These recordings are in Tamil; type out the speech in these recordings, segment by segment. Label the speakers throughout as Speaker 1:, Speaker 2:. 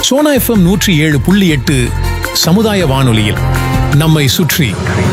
Speaker 1: சோனா எஃப்எம் நூற்றி ஏழு புள்ளி எட்டு சமுதாய வானொலியில் நம்மை சுற்றி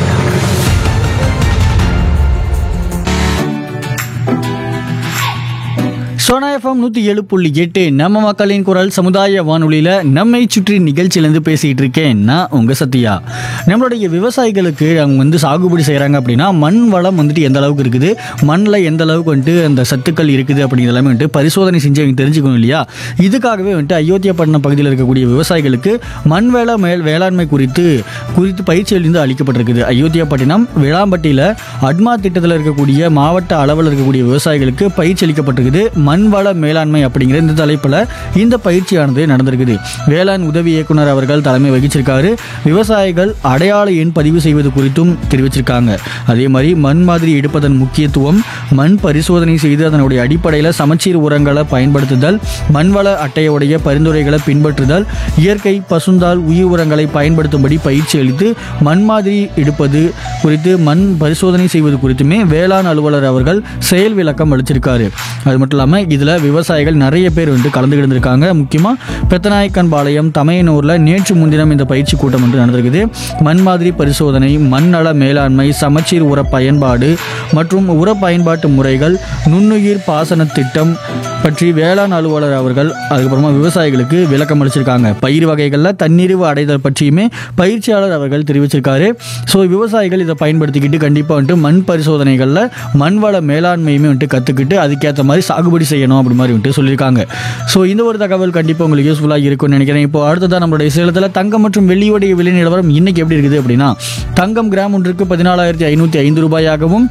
Speaker 2: சோனா எஃப்எம் நூற்றி ஏழு புள்ளி எட்டு நம்ம மக்களின் குரல் சமுதாய வானொலியில் நம்மை சுற்றி நிகழ்ச்சியிலேருந்து பேசிகிட்டு இருக்கேன் நான் உங்கள் சத்யா நம்மளுடைய விவசாயிகளுக்கு அவங்க வந்து சாகுபடி செய்கிறாங்க அப்படின்னா மண் வளம் வந்துட்டு எந்த அளவுக்கு இருக்குது மண்ணில் எந்த அளவுக்கு வந்துட்டு அந்த சத்துக்கள் இருக்குது அப்படிங்கிற எல்லாமே வந்துட்டு பரிசோதனை செஞ்சு அவங்க தெரிஞ்சுக்கணும் இல்லையா இதுக்காகவே வந்துட்டு அயோத்தியாப்பட்டினம் பகுதியில் இருக்கக்கூடிய விவசாயிகளுக்கு மண் வேள மேல் வேளாண்மை குறித்து குறித்து பயிற்சியிலிருந்து அளிக்கப்பட்டிருக்குது அயோத்தியாப்பட்டினம் வேளாம்பட்டியில் அட்மா திட்டத்தில் இருக்கக்கூடிய மாவட்ட அளவில் இருக்கக்கூடிய விவசாயிகளுக்கு பயிற்சி அளிக்கப்பட்டிருக்குது மண்வள மேலாண்மை அப்படிங்கிற இந்த தலைப்பில் இந்த பயிற்சியானது நடந்திருக்குது வேளாண் உதவி இயக்குனர் அவர்கள் தலைமை வகிச்சிருக்காரு விவசாயிகள் அடையாள எண் பதிவு செய்வது குறித்தும் தெரிவிச்சிருக்காங்க அதே மாதிரி மண் மாதிரி எடுப்பதன் முக்கியத்துவம் மண் பரிசோதனை செய்து அதனுடைய அடிப்படையில் சமச்சீர் உரங்களை பயன்படுத்துதல் மண்வள அட்டையுடைய பரிந்துரைகளை பின்பற்றுதல் இயற்கை பசுந்தால் உயிர் உரங்களை பயன்படுத்தும்படி பயிற்சி அளித்து மண் மாதிரி எடுப்பது குறித்து மண் பரிசோதனை செய்வது குறித்துமே வேளாண் அலுவலர் அவர்கள் செயல் விளக்கம் அளிச்சிருக்காரு அது மட்டும் இல்லாமல் இதில் விவசாயிகள் நிறைய பேர் வந்து கலந்துக்கிட்டு இருந்திருக்காங்க முக்கியமாக பெத்தநாயக்கன் பாளையம் தமையனூரில் நேற்று முன்தினம் இந்த பயிற்சி கூட்டம் வந்து நடந்திருக்குது மண் மாதிரி பரிசோதனை மண்ணள மேலாண்மை சமச்சீர் உர பயன்பாடு மற்றும் உர பயன்பாட்டு முறைகள் நுண்ணுயிர் பாசன திட்டம் பற்றி வேளாண் அலுவலர் அவர்கள் அதுக்கப்புறமா விவசாயிகளுக்கு விளக்கம் அளிச்சிருக்காங்க பயிர் வகைகளில் தன்னிறைவு அடைதல் பற்றியுமே பயிற்சியாளர் அவர்கள் தெரிவிச்சிருக்காரு ஸோ விவசாயிகள் இதை பயன்படுத்திக்கிட்டு கண்டிப்பாக வந்துட்டு மண் பரிசோதனைகளில் மண் வள மேலாண்மையுமே வந்துட்டு கற்றுக்கிட்டு அதுக்கேற்ற மாதிரி சாகுபடி செய்யணும் அப்படி மாதிரி வந்துட்டு சொல்லியிருக்காங்க ஸோ இந்த ஒரு தகவல் கண்டிப்பாக உங்களுக்கு யூஸ்ஃபுல்லாக இருக்கும்னு நினைக்கிறேன் இப்போ அடுத்ததான் நம்மளுடைய சேலத்தில் தங்கம் மற்றும் வெள்ளியோடைய விலை நிலவரம் இன்னைக்கு எப்படி இருக்குது அப்படின்னா தங்கம் கிராம் ஒன்றுக்கு பதினாலாயிரத்தி ஐநூற்றி ஐந்து ரூபாயாகவும்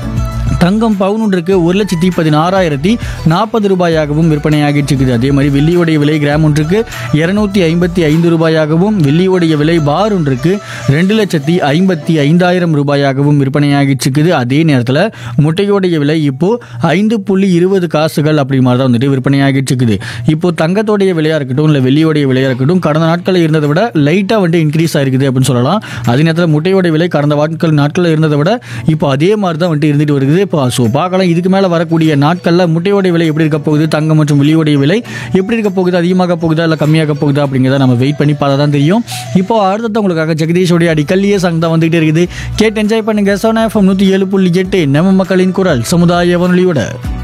Speaker 2: தங்கம் பவுன் ஒன்றுக்கு ஒரு லட்சத்தி பதினாறாயிரத்தி நாற்பது ரூபாயாகவும் விற்பனையாகிட்டு இருக்குது அதே மாதிரி வெள்ளியோடைய விலை கிராம் ஒன்றுக்கு இருநூத்தி ஐம்பத்தி ஐந்து ரூபாயாகவும் வெள்ளியோடைய விலை பார் ஒன்றுக்கு ரெண்டு லட்சத்தி ஐம்பத்தி ஐந்தாயிரம் ரூபாயாகவும் விற்பனையாகிட்டு இருக்குது அதே நேரத்தில் முட்டையோடைய விலை இப்போ ஐந்து புள்ளி இருபது காசுகள் அப்படி மாதிரி தான் வந்துட்டு விற்பனையாகிட்டு இருக்குது இப்போ தங்கத்தோடைய விலையாக இருக்கட்டும் இல்லை வெள்ளியோடைய விலையாக இருக்கட்டும் கடந்த நாட்களில் இருந்ததை விட லைட்டாக வந்துட்டு இன்க்ரீஸ் ஆயிருக்குது அப்படின்னு சொல்லலாம் அதே நேரத்தில் முட்டையோட விலை கடந்த வாட்கள் நாட்களில் இருந்ததை விட இப்போ அதே மாதிரி தான் வந்துட்டு இருந்துட்டு வருகிறது இப்போ ஸோ பார்க்கலாம் இதுக்கு மேலே வரக்கூடிய நாட்களில் முட்டையோடைய விலை எப்படி இருக்க போகுது தங்கம் மற்றும் வெள்ளியோடைய விலை எப்படி இருக்க போகுது அதிகமாக போகுதா இல்லை கம்மியாக போகுதா அப்படிங்கிறத நம்ம வெயிட் பண்ணி பார்த்தா தான் தெரியும் இப்போ அடுத்தது உங்களுக்காக ஜெகதீஷோடைய அடிக்கல்லியே சாங் தான் வந்துகிட்டே இருக்குது கேட்டு என்ஜாய் பண்ணுங்க சோனா எஃப்எம் நூற்றி ஏழு புள்ளி எட்டு நம்ம மக்களின் குரல் சமுதாய வானொலியோட